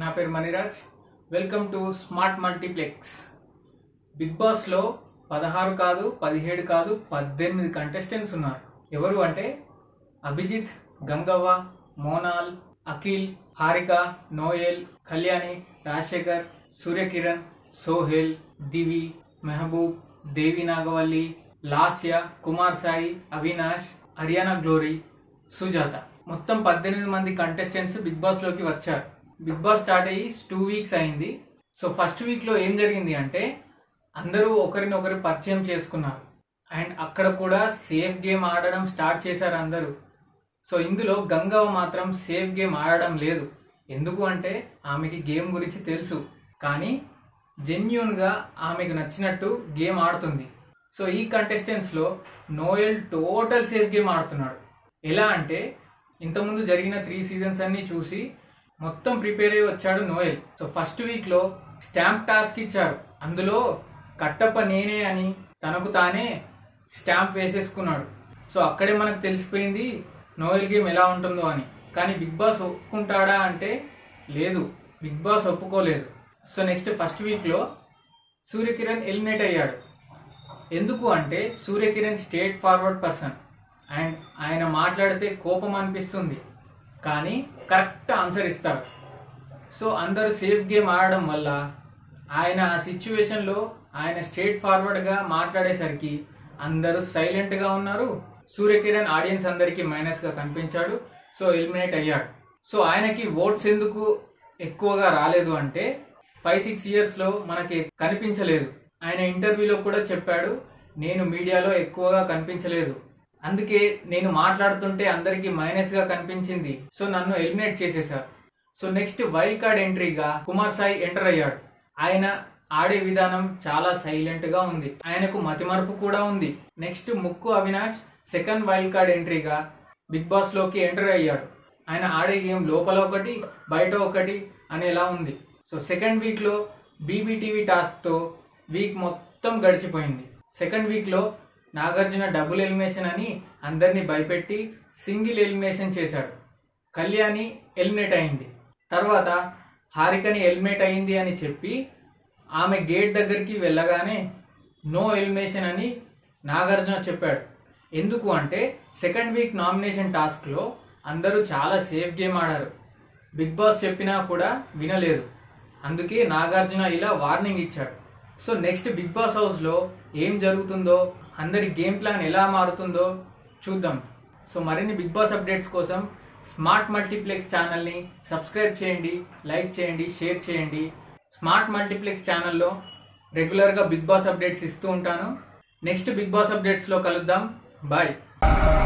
నా పేరు Maniraj welcome to smart multiplex big బాస్లో పదహారు కాదు పదిహేడు కాదు పద్దెనిమిది కంటెస్టెంట్స్ ఉన్నారు ఎవరు అంటే అభిజిత్ గంగవ్వ మోనాల్ అఖిల్ హారిక నోయల్ కళ్యాణి రాజశేఖర్ సూర్యకిరణ్ సోహెల్ దివి మెహబూబ్ దేవి నాగవల్లి లాస్య కుమార్ సాయి అవినాష్ హర్యానా గ్లోరీ సుజాత మొత్తం పద్దెనిమిది మంది కంటెస్టెంట్స్ బిగ్ బాస్ లోకి వచ్చారు బిగ్ బాస్ స్టార్ట్ అయ్యి టూ వీక్స్ అయింది సో ఫస్ట్ వీక్ లో ఏం జరిగింది అంటే అందరూ ఒకరినొకరు పరిచయం చేసుకున్నారు అండ్ అక్కడ కూడా సేఫ్ గేమ్ ఆడడం స్టార్ట్ చేశారు అందరూ సో ఇందులో గంగవ్వ మాత్రం సేఫ్ గేమ్ ఆడడం లేదు ఎందుకు అంటే ఆమెకి గేమ్ గురించి తెలుసు కానీ జెన్యున్ గా ఆమెకు నచ్చినట్టు గేమ్ ఆడుతుంది సో ఈ కంటెస్టెంట్స్ లో నోయల్ టోటల్ సేఫ్ గేమ్ ఆడుతున్నాడు ఎలా అంటే ఇంతకుముందు జరిగిన త్రీ సీజన్స్ అన్ని చూసి మొత్తం ప్రిపేర్ అయ్యి వచ్చాడు నోయల్ సో ఫస్ట్ వీక్ లో స్టాంప్ టాస్క్ ఇచ్చారు అందులో కట్టప్ప నేనే అని తనకు తానే స్టాంప్ వేసేసుకున్నాడు సో అక్కడే మనకు తెలిసిపోయింది నోయల్ గేమ్ ఎలా ఉంటుందో అని కానీ బిగ్ బాస్ ఒప్పుకుంటాడా అంటే లేదు బిగ్ బాస్ ఒప్పుకోలేదు సో నెక్స్ట్ ఫస్ట్ వీక్ లో సూర్యకిరణ్ ఎలిమినేట్ అయ్యాడు ఎందుకు అంటే Suryakiran straightforward person and ఆయన మాట్లాడితే కోపం అనిపిస్తుంది కానీ కరెక్ట్ ఆన్సర్ ఇస్తాడు సో అందరూ సేఫ్ గేమ్ ఆడడం వల్ల ఆయన ఆ సిచ్యువేషన్లో ఆయన స్ట్రేట్ ఫార్వర్డ్గా మాట్లాడేసరికి అందరూ సైలెంట్గా ఉన్నారు సూర్యకిరణ్ ఆడియన్స్ అందరికీ మైనస్గా కనిపించాడు సో ఎలిమినేట్ అయ్యాడు సో ఆయనకి ఓట్స్ ఎందుకు ఎక్కువగా రాలేదు అంటే ఫైవ్ సిక్స్ ఇయర్స్లో మనకి కనిపించలేదు ఆయన ఇంటర్వ్యూలో కూడా చెప్పాడు నేను మీడియాలో ఎక్కువగా కనిపించలేదు అందుకే నేను మాట్లాడుతుంటే అందరికీ మైనస్ గా కనిపించింది సో నన్ను ఎలిమినేట్ చేసేశారు సో నెక్స్ట్ వైల్డ్ కార్డ్ ఎంట్రీగా కుమార్ సాయి ఎంటర్ అయ్యాడు ఆయన ఆడే విధానం చాలా సైలెంట్ గా ఉంది ఆయనకు మతిమరుపు కూడా ఉంది next Mukku Avinash second wild card ఎంట్రీగా బిగ్ బాస్ లోకి ఎంటర్ అయ్యాడు ఆయన ఆడే గేమ్ లోపల ఒకటి బయట ఒకటి అనేలా ఉంది సో సెకండ్ వీక్ లో బీబీటీవీ టాస్క్ తో వీక్ మొత్తం గడిచిపోయింది సెకండ్ వీక్ లో నాగార్జున డబుల్ ఎలిమినేషన్ అని అందరినీ భయపెట్టి సింగిల్ ఎలిమినేషన్ చేశాడు కళ్యాణి ఎలిమినేట్ అయింది తర్వాత హారికని ఎలిమినేట్ అయింది అని చెప్పి ఆమె గేట్ దగ్గరికి వెళ్ళగానే నో ఎలిమినేషన్ అని నాగార్జున చెప్పాడు ఎందుకు అంటే సెకండ్ వీక్ నామినేషన్ టాస్క్లో అందరూ చాలా సేఫ్ గేమ్ ఆడారు బిగ్ బాస్ చెప్పినా కూడా వినలేదు అందుకే నాగార్జున ఇలా వార్నింగ్ ఇచ్చాడు సో నెక్స్ట్ బిగ్ బాస్ హౌస్లో ఏం జరుగుతుందో అందరి గేమ్ ప్లాన్ ఎలా మారుతుందో చూద్దాం సో మరిన్ని బిగ్ బాస్ అప్డేట్స్ కోసం స్మార్ట్ మల్టీప్లెక్స్ ఛానల్ని సబ్స్క్రైబ్ చేయండి లైక్ చేయండి షేర్ చేయండి స్మార్ట్ మల్టీప్లెక్స్ ఛానల్లో రెగ్యులర్గా బిగ్ బాస్ అప్డేట్స్ ఇస్తూ ఉంటాను నెక్స్ట్ బిగ్ బాస్ అప్డేట్స్లో కలుద్దాం బాయ్